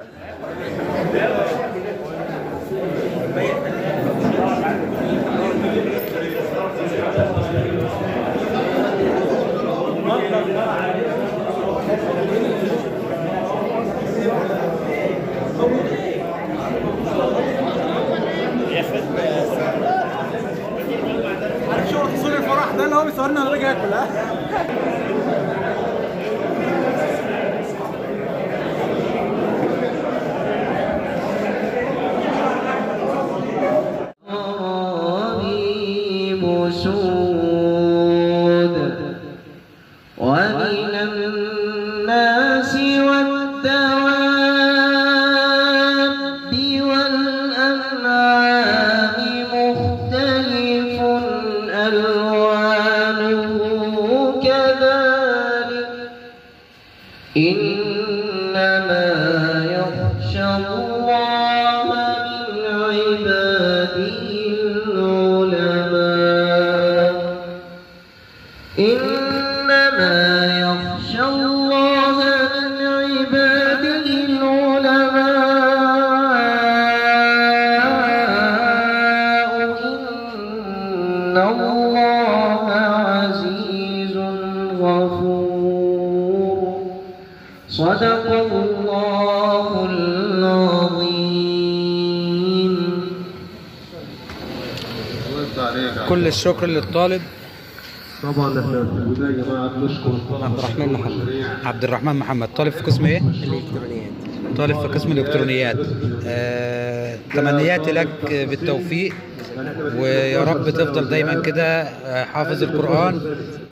شو تصوير الفرح ده اللي هو بيصورنا وانا راجع اكل ها غريب سود ومن الناس والدواب والأنعام مختلف ألوانه كذلك إنما يخشى الله من عباده العلماء إنما يخشى الله من عباده العلماء إن الله عزيز غفور صدق الله العظيم كل الشكر للطالب طبعا احنا في البدايه يا جماعه بنشكر عبد الرحمن محمد عبد الرحمن محمد طالب في قسم ايه؟ الإلكترونيات طالب في قسم الالكترونيات آه، تمنياتي لك بالتوفيق ويا رب تفضل دايما كده آه، حافظ القرآن